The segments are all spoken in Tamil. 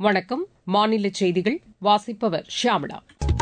வணக்கம் மாநில செய்திகள் வாசிப்பவர் ஷியாமளா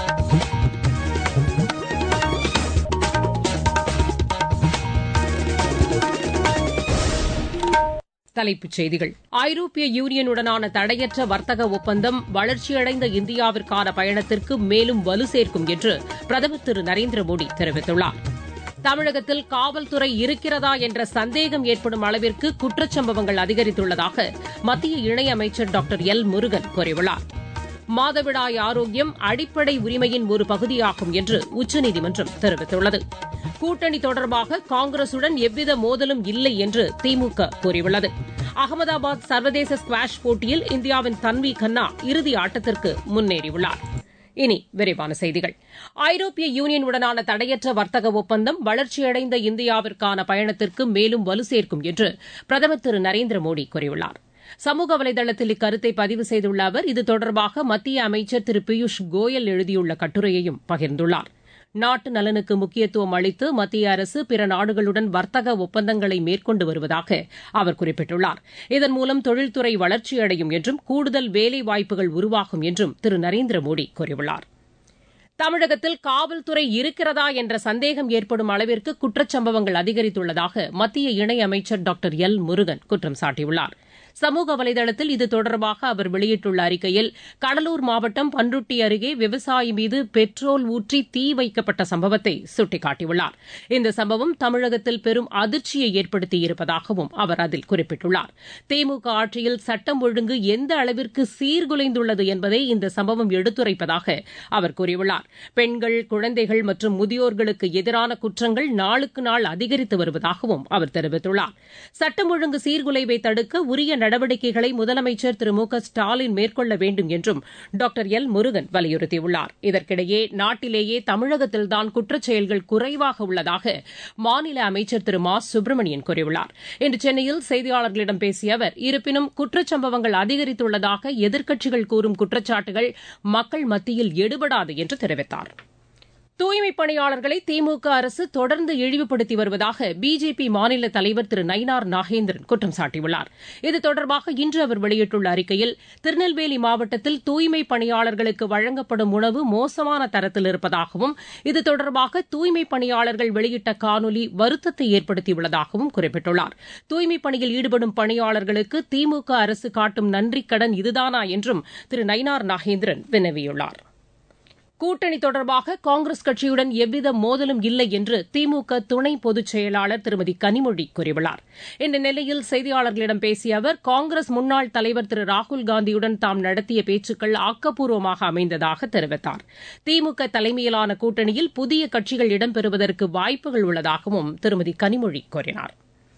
தலைப்புச் செய்திகள் ஐரோப்பிய யூனியனுடனான தடையற்ற வர்த்தக ஒப்பந்தம் வளர்ச்சியடைந்த இந்தியாவிற்கான பயணத்திற்கு மேலும் வலு சேர்க்கும் என்று பிரதமர் திரு நரேந்திர மோடி தெரிவித்துள்ளார் தமிழகத்தில் காவல்துறை இருக்கிறதா என்ற சந்தேகம் ஏற்படும் அளவிற்கு குற்றச்சம்பவங்கள் அதிகரித்துள்ளதாக மத்திய இணையமைச்சர் டாக்டர் எல் முருகன் கூறியுள்ளார் மாதவிடாய் ஆரோக்கியம் அடிப்படை உரிமையின் ஒரு பகுதியாகும் என்று உச்சநீதிமன்றம் தெரிவித்துள்ளது கூட்டணி தொடர்பாக காங்கிரசுடன் எவ்வித மோதலும் இல்லை என்று திமுக கூறியுள்ளது அகமதாபாத் சர்வதேச ஸ்குவாஷ் போட்டியில் இந்தியாவின் தன்வி கன்னா இறுதி ஆட்டத்திற்கு முன்னேறியுள்ளார் இனி விரிவான செய்திகள் ஐரோப்பிய யூனியனுடனான தடையற்ற வர்த்தக ஒப்பந்தம் வளர்ச்சியடைந்த இந்தியாவிற்கான பயணத்திற்கு மேலும் வலு சேர்க்கும் என்று பிரதமர் திரு நரேந்திர மோடி கூறியுள்ளார் சமூக வலைதளத்தில் இக்கருத்தை பதிவு செய்துள்ள அவர் இது தொடர்பாக மத்திய அமைச்சர் திரு பியூஷ் கோயல் எழுதியுள்ள கட்டுரையையும் பகிர்ந்துள்ளார் நாட்டு நலனுக்கு முக்கியத்துவம் அளித்து மத்திய அரசு பிற நாடுகளுடன் வர்த்தக ஒப்பந்தங்களை மேற்கொண்டு வருவதாக அவர் குறிப்பிட்டுள்ளார் இதன் மூலம் தொழில்துறை வளர்ச்சியடையும் என்றும் கூடுதல் வேலைவாய்ப்புகள் உருவாகும் என்றும் திரு நரேந்திர மோடி கூறியுள்ளார் தமிழகத்தில் காவல்துறை இருக்கிறதா என்ற சந்தேகம் ஏற்படும் அளவிற்கு குற்றச்சம்பவங்கள் அதிகரித்துள்ளதாக மத்திய இணையமைச்சர் டாக்டர் எல் முருகன் குற்றம் சாட்டியுள்ளார் சமூக வலைதளத்தில் இது தொடர்பாக அவர் வெளியிட்டுள்ள அறிக்கையில் கடலூர் மாவட்டம் பன்ருட்டி அருகே விவசாயி மீது பெட்ரோல் ஊற்றி தீ வைக்கப்பட்ட சம்பவத்தை சுட்டிக்காட்டியுள்ளார் இந்த சம்பவம் தமிழகத்தில் பெரும் அதிர்ச்சியை ஏற்படுத்தியிருப்பதாகவும் அவர் அதில் குறிப்பிட்டுள்ளார் திமுக ஆட்சியில் சட்டம் ஒழுங்கு எந்த அளவிற்கு சீர்குலைந்துள்ளது என்பதை இந்த சம்பவம் எடுத்துரைப்பதாக அவர் கூறியுள்ளார் பெண்கள் குழந்தைகள் மற்றும் முதியோர்களுக்கு எதிரான குற்றங்கள் நாளுக்கு நாள் அதிகரித்து வருவதாகவும் அவர் தெரிவித்துள்ளார் சட்டம் ஒழுங்கு சீர்குலைவை தடுக்க உரிய நடவடிக்கைகளை முதலமைச்சர் திரு மு க ஸ்டாலின் மேற்கொள்ள வேண்டும் என்றும் டாக்டர் எல் முருகன் வலியுறுத்தியுள்ளார் இதற்கிடையே நாட்டிலேயே தமிழகத்தில்தான் குற்றச்செயல்கள் குறைவாக உள்ளதாக மாநில அமைச்சர் திரு மா சுப்பிரமணியன் கூறியுள்ளார் இன்று சென்னையில் செய்தியாளர்களிடம் பேசிய அவர் இருப்பினும் குற்றச்சம்பவங்கள் அதிகரித்துள்ளதாக எதிர்க்கட்சிகள் கூறும் குற்றச்சாட்டுகள் மக்கள் மத்தியில் எடுபடாது என்று தெரிவித்தார் தூய்மைப் பணியாளர்களை திமுக அரசு தொடர்ந்து இழிவுபடுத்தி வருவதாக பிஜேபி மாநில தலைவர் திரு நயினார் நாகேந்திரன் குற்றம் சாட்டியுள்ளார் இது தொடர்பாக இன்று அவர் வெளியிட்டுள்ள அறிக்கையில் திருநெல்வேலி மாவட்டத்தில் தூய்மைப் பணியாளர்களுக்கு வழங்கப்படும் உணவு மோசமான தரத்தில் இருப்பதாகவும் இது தொடர்பாக தூய்மைப் பணியாளர்கள் வெளியிட்ட காணொலி வருத்தத்தை ஏற்படுத்தியுள்ளதாகவும் குறிப்பிட்டுள்ளார் தூய்மைப் பணியில் ஈடுபடும் பணியாளர்களுக்கு திமுக அரசு காட்டும் நன்றிக் கடன் இதுதானா என்றும் திரு நயினார் நாகேந்திரன் வினவியுள்ளார் கூட்டணி தொடர்பாக காங்கிரஸ் கட்சியுடன் எவ்வித மோதலும் இல்லை என்று திமுக துணை பொதுச் செயலாளர் திருமதி கனிமொழி கூறியுள்ளார் இந்த நிலையில் செய்தியாளர்களிடம் பேசிய அவர் காங்கிரஸ் முன்னாள் தலைவர் திரு ராகுல் காந்தியுடன் தாம் நடத்திய பேச்சுக்கள் ஆக்கப்பூர்வமாக அமைந்ததாக தெரிவித்தார் திமுக தலைமையிலான கூட்டணியில் புதிய கட்சிகள் இடம்பெறுவதற்கு வாய்ப்புகள் உள்ளதாகவும் திருமதி கனிமொழி கூறினார்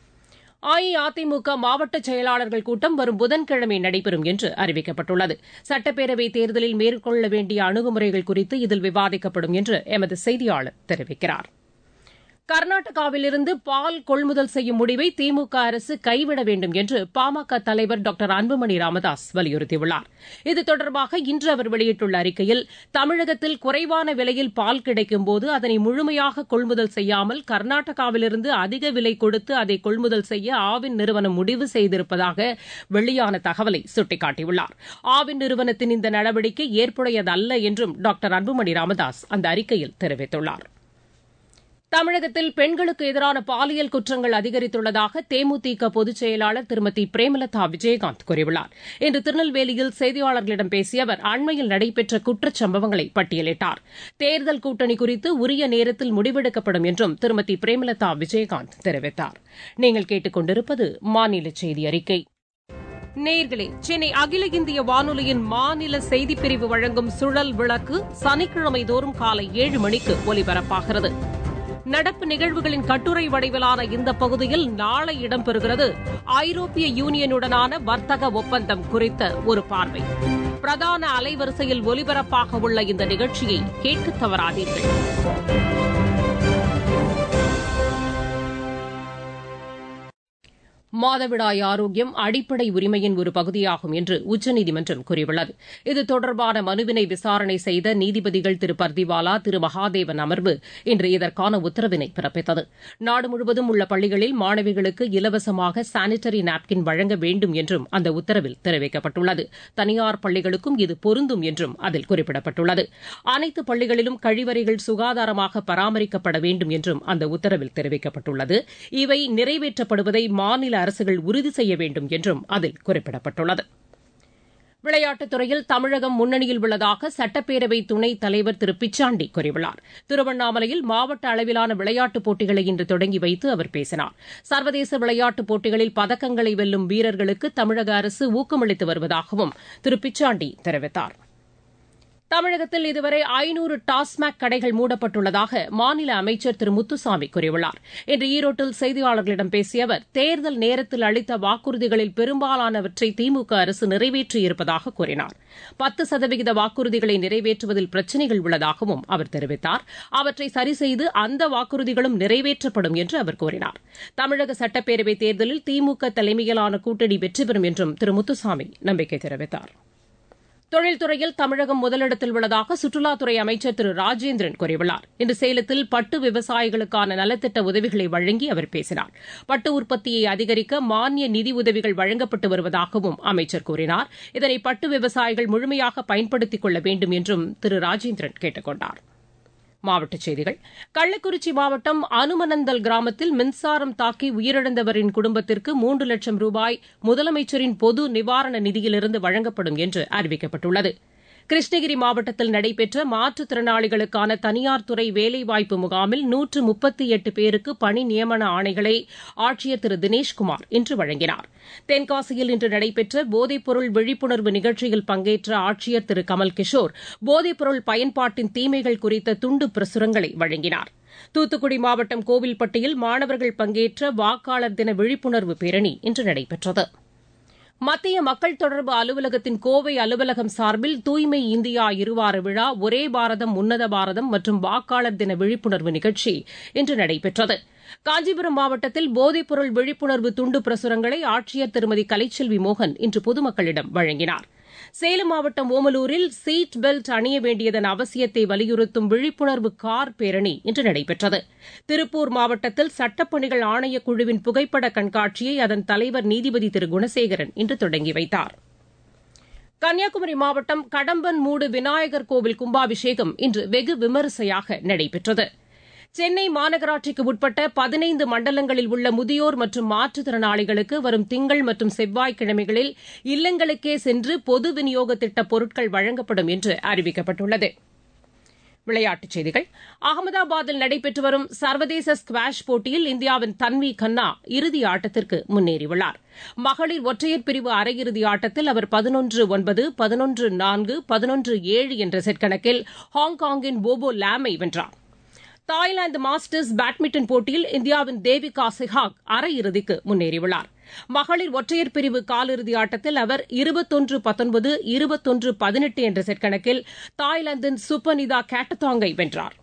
அஇஅதிமுக மாவட்ட செயலாளர்கள் கூட்டம் வரும் புதன்கிழமை நடைபெறும் என்று அறிவிக்கப்பட்டுள்ளது சட்டப்பேரவைத் தேர்தலில் மேற்கொள்ள வேண்டிய அணுகுமுறைகள் குறித்து இதில் விவாதிக்கப்படும் என்று எமது செய்தியாளர் தெரிவிக்கிறார் கர்நாடகாவிலிருந்து பால் கொள்முதல் செய்யும் முடிவை திமுக அரசு கைவிட வேண்டும் என்று பாமக தலைவர் டாக்டர் அன்புமணி ராமதாஸ் வலியுறுத்தியுள்ளார் இது தொடர்பாக இன்று அவர் வெளியிட்டுள்ள அறிக்கையில் தமிழகத்தில் குறைவான விலையில் பால் கிடைக்கும்போது அதனை முழுமையாக கொள்முதல் செய்யாமல் கர்நாடகாவிலிருந்து அதிக விலை கொடுத்து அதை கொள்முதல் செய்ய ஆவின் நிறுவனம் முடிவு செய்திருப்பதாக வெளியான தகவலை சுட்டிக்காட்டியுள்ளார் ஆவின் நிறுவனத்தின் இந்த நடவடிக்கை ஏற்புடையதல்ல என்றும் டாக்டர் அன்புமணி ராமதாஸ் அந்த அறிக்கையில் தெரிவித்துள்ளார் தமிழகத்தில் பெண்களுக்கு எதிரான பாலியல் குற்றங்கள் அதிகரித்துள்ளதாக தேமுதிக பொதுச் செயலாளர் திருமதி பிரேமலதா விஜயகாந்த் கூறியுள்ளார் இன்று திருநெல்வேலியில் செய்தியாளர்களிடம் பேசிய அவர் அண்மையில் நடைபெற்ற குற்றச்சம்பவங்களை பட்டியலிட்டார் தேர்தல் கூட்டணி குறித்து உரிய நேரத்தில் முடிவெடுக்கப்படும் என்றும் திருமதி பிரேமலதா விஜயகாந்த் தெரிவித்தார் நீங்கள் கேட்டுக் கொண்டிருப்பது மாநில செய்தி அறிக்கை நேர்களே சென்னை அகில இந்திய வானொலியின் மாநில செய்திப்பிரிவு வழங்கும் சுழல் விளக்கு சனிக்கிழமை தோறும் காலை ஏழு மணிக்கு ஒலிபரப்பாகிறது நடப்பு நிகழ்வுகளின் கட்டுரை வடிவிலான இந்த பகுதியில் நாளை இடம்பெறுகிறது ஐரோப்பிய யூனியனுடனான வர்த்தக ஒப்பந்தம் குறித்த ஒரு பார்வை பிரதான அலைவரிசையில் ஒலிபரப்பாக உள்ள இந்த நிகழ்ச்சியை கேட்க தவறாதீர்கள் மாதவிடாய் ஆரோக்கியம் அடிப்படை உரிமையின் ஒரு பகுதியாகும் என்று உச்சநீதிமன்றம் கூறியுள்ளது இது தொடர்பான மனுவினை விசாரணை செய்த நீதிபதிகள் திரு பர்திவாலா திரு மகாதேவன் அமர்வு இன்று இதற்கான உத்தரவினை பிறப்பித்தது நாடு முழுவதும் உள்ள பள்ளிகளில் மாணவிகளுக்கு இலவசமாக சானிட்டரி நாப்கின் வழங்க வேண்டும் என்றும் அந்த உத்தரவில் தெரிவிக்கப்பட்டுள்ளது தனியார் பள்ளிகளுக்கும் இது பொருந்தும் என்றும் அதில் குறிப்பிடப்பட்டுள்ளது அனைத்து பள்ளிகளிலும் கழிவறைகள் சுகாதாரமாக பராமரிக்கப்பட வேண்டும் என்றும் அந்த உத்தரவில் தெரிவிக்கப்பட்டுள்ளது இவை நிறைவேற்றப்படுவதை மாநில அரசுகள் உறுதி செய்ய வேண்டும் என்றும் அதில் குறிப்பிடப்பட்டுள்ளது விளையாட்டுத் துறையில் தமிழகம் முன்னணியில் உள்ளதாக சட்டப்பேரவை துணைத் தலைவர் திரு பிச்சாண்டி கூறியுள்ளார் திருவண்ணாமலையில் மாவட்ட அளவிலான விளையாட்டுப் போட்டிகளை இன்று தொடங்கி வைத்து அவர் பேசினார் சர்வதேச விளையாட்டுப் போட்டிகளில் பதக்கங்களை வெல்லும் வீரர்களுக்கு தமிழக அரசு ஊக்கமளித்து வருவதாகவும் திரு பிச்சாண்டி தெரிவித்தார் தமிழகத்தில் இதுவரை ஐநூறு டாஸ்மாக் கடைகள் மூடப்பட்டுள்ளதாக மாநில அமைச்சர் திரு முத்துசாமி கூறியுள்ளார் இன்று ஈரோட்டில் செய்தியாளர்களிடம் பேசிய அவர் தேர்தல் நேரத்தில் அளித்த வாக்குறுதிகளில் பெரும்பாலானவற்றை திமுக அரசு நிறைவேற்றியிருப்பதாக கூறினார் பத்து சதவிகித வாக்குறுதிகளை நிறைவேற்றுவதில் பிரச்சினைகள் உள்ளதாகவும் அவர் தெரிவித்தார் அவற்றை சரிசெய்து அந்த வாக்குறுதிகளும் நிறைவேற்றப்படும் என்று அவர் கூறினார் தமிழக சட்டப்பேரவைத் தேர்தலில் திமுக தலைமையிலான கூட்டணி வெற்றி பெறும் என்றும் திரு முத்துசாமி நம்பிக்கை தெரிவித்தாா் தொழில்துறையில் தமிழகம் முதலிடத்தில் உள்ளதாக சுற்றுலாத்துறை அமைச்சர் திரு ராஜேந்திரன் கூறியுள்ளார் இன்று சேலத்தில் பட்டு விவசாயிகளுக்கான நலத்திட்ட உதவிகளை வழங்கி அவர் பேசினார் பட்டு உற்பத்தியை அதிகரிக்க மானிய நிதி உதவிகள் வழங்கப்பட்டு வருவதாகவும் அமைச்சர் கூறினார் இதனை பட்டு விவசாயிகள் முழுமையாக பயன்படுத்திக் கொள்ள வேண்டும் என்றும் திரு ராஜேந்திரன் கேட்டுக் கொண்டாா் மாவட்டச் செய்திகள் கள்ளக்குறிச்சி மாவட்டம் அனுமனந்தல் கிராமத்தில் மின்சாரம் தாக்கி உயிரிழந்தவரின் குடும்பத்திற்கு மூன்று லட்சம் ரூபாய் முதலமைச்சரின் பொது நிவாரண நிதியிலிருந்து வழங்கப்படும் என்று அறிவிக்கப்பட்டுள்ளது கிருஷ்ணகிரி மாவட்டத்தில் நடைபெற்ற மாற்றுத்திறனாளிகளுக்கான தனியார் துறை வேலைவாய்ப்பு முகாமில் நூற்று முப்பத்தி எட்டு பேருக்கு பணி நியமன ஆணைகளை ஆட்சியர் திரு தினேஷ்குமார் இன்று வழங்கினார் தென்காசியில் இன்று நடைபெற்ற போதைப்பொருள் விழிப்புணர்வு நிகழ்ச்சியில் பங்கேற்ற ஆட்சியர் திரு கமல் கிஷோர் போதைப்பொருள் பயன்பாட்டின் தீமைகள் குறித்த துண்டு பிரசுரங்களை வழங்கினார் தூத்துக்குடி மாவட்டம் கோவில்பட்டியில் மாணவர்கள் பங்கேற்ற வாக்காளர் தின விழிப்புணர்வு பேரணி இன்று நடைபெற்றது மத்திய மக்கள் தொடர்பு அலுவலகத்தின் கோவை அலுவலகம் சார்பில் தூய்மை இந்தியா இருவார விழா ஒரே பாரதம் உன்னத பாரதம் மற்றும் வாக்காளர் தின விழிப்புணர்வு நிகழ்ச்சி இன்று நடைபெற்றது காஞ்சிபுரம் மாவட்டத்தில் போதைப்பொருள் விழிப்புணர்வு துண்டு பிரசுரங்களை ஆட்சியர் திருமதி கலைச்செல்வி மோகன் இன்று பொதுமக்களிடம் வழங்கினார் சேலம் மாவட்டம் ஓமலூரில் சீட் பெல்ட் அணிய வேண்டியதன் அவசியத்தை வலியுறுத்தும் விழிப்புணர்வு கார் பேரணி இன்று நடைபெற்றது திருப்பூர் மாவட்டத்தில் சட்டப்பணிகள் ஆணையக் குழுவின் புகைப்பட கண்காட்சியை அதன் தலைவர் நீதிபதி திரு குணசேகரன் இன்று தொடங்கி வைத்தார் கன்னியாகுமரி மாவட்டம் கடம்பன் மூடு விநாயகர் கோவில் கும்பாபிஷேகம் இன்று வெகு விமரிசையாக நடைபெற்றது சென்னை மாநகராட்சிக்கு உட்பட்ட பதினைந்து மண்டலங்களில் உள்ள முதியோர் மற்றும் மாற்றுத்திறனாளிகளுக்கு வரும் திங்கள் மற்றும் செவ்வாய்க்கிழமைகளில் இல்லங்களுக்கே சென்று பொது விநியோக திட்ட பொருட்கள் வழங்கப்படும் என்று அறிவிக்கப்பட்டுள்ளது விளையாட்டுச் செய்திகள் அகமதாபாத்தில் நடைபெற்று வரும் சர்வதேச ஸ்குவாஷ் போட்டியில் இந்தியாவின் தன்வி கன்னா இறுதி ஆட்டத்திற்கு முன்னேறியுள்ளார் மகளிர் ஒற்றையர் பிரிவு அரையிறுதி ஆட்டத்தில் அவர் பதினொன்று ஒன்பது பதினொன்று நான்கு பதினொன்று ஏழு என்ற செட் கணக்கில் ஹாங்காங்கின் போபோ லாமை வென்றார் தாய்லாந்து மாஸ்டர்ஸ் பேட்மிண்டன் போட்டியில் இந்தியாவின் தேவிகா சிஹாக் அரையிறுதிக்கு முன்னேறியுள்ளார் மகளிர் ஒற்றையர் பிரிவு காலிறுதி ஆட்டத்தில் அவர் இருபத்தொன்று பத்தொன்பது இருபத்தொன்று பதினெட்டு என்ற செட் கணக்கில் தாய்லாந்தின் சுப்பனிதா கேட்டதாங்கை வென்றார்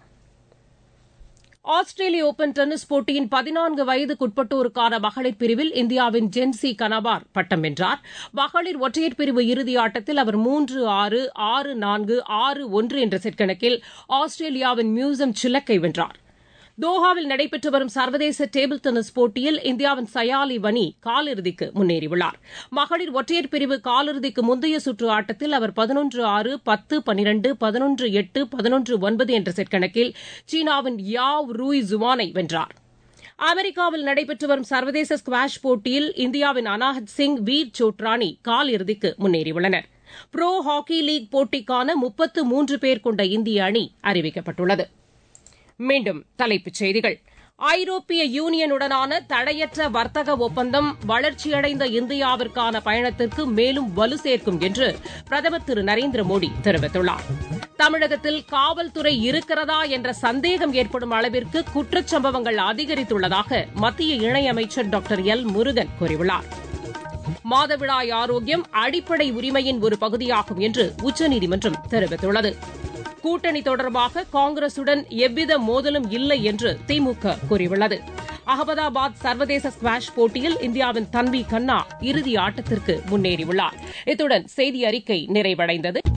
ஆஸ்திரேலிய ஓபன் டென்னிஸ் போட்டியின் பதினான்கு வயதுக்குட்பட்டோருக்கான மகளிர் பிரிவில் இந்தியாவின் ஜென்சி கனபார் பட்டம் வென்றார் மகளிர் ஒற்றையர் பிரிவு இறுதி ஆட்டத்தில் அவர் மூன்று ஆறு ஆறு நான்கு ஆறு ஒன்று என்ற செட் கணக்கில் ஆஸ்திரேலியாவின் மியூசம் சிலக்கை வென்றார் தோஹாவில் நடைபெற்று வரும் சர்வதேச டேபிள் டென்னிஸ் போட்டியில் இந்தியாவின் சயாலி வனி காலிறுதிக்கு முன்னேறியுள்ளார் மகளிர் ஒற்றையர் பிரிவு காலிறுதிக்கு முந்தைய சுற்று ஆட்டத்தில் அவர் பதினொன்று ஆறு பத்து பனிரெண்டு பதினொன்று எட்டு பதினொன்று ஒன்பது என்ற செட் கணக்கில் சீனாவின் யாவ் ரூய் ஜுவானை வென்றார் அமெரிக்காவில் நடைபெற்று வரும் சர்வதேச ஸ்குவாஷ் போட்டியில் இந்தியாவின் அனாஹத் சிங் வீர் சோட்ரானி காலிறுதிக்கு முன்னேறியுள்ளனர் புரோ ஹாக்கி லீக் போட்டிக்கான முப்பத்து மூன்று பேர் கொண்ட இந்திய அணி அறிவிக்கப்பட்டுள்ளது மீண்டும் தலைப்புச் செய்திகள் ஐரோப்பிய யூனியனுடனான தடையற்ற வர்த்தக ஒப்பந்தம் வளர்ச்சியடைந்த இந்தியாவிற்கான பயணத்திற்கு மேலும் வலு சேர்க்கும் என்று பிரதமர் திரு நரேந்திர மோடி தெரிவித்துள்ளார் தமிழகத்தில் காவல்துறை இருக்கிறதா என்ற சந்தேகம் ஏற்படும் அளவிற்கு குற்றச்சம்பவங்கள் அதிகரித்துள்ளதாக மத்திய இணையமைச்சர் டாக்டர் எல் முருகன் கூறியுள்ளார் மாதவிடாய் ஆரோக்கியம் அடிப்படை உரிமையின் ஒரு பகுதியாகும் என்று உச்சநீதிமன்றம் தெரிவித்துள்ளது கூட்டணி தொடர்பாக காங்கிரசுடன் எவ்வித மோதலும் இல்லை என்று திமுக கூறியுள்ளது அகமதாபாத் சர்வதேச ஸ்குவாஷ் போட்டியில் இந்தியாவின் தன்வி கண்ணா இறுதி ஆட்டத்திற்கு முன்னேறியுள்ளார் இத்துடன் செய்தி அறிக்கை நிறைவடைந்தது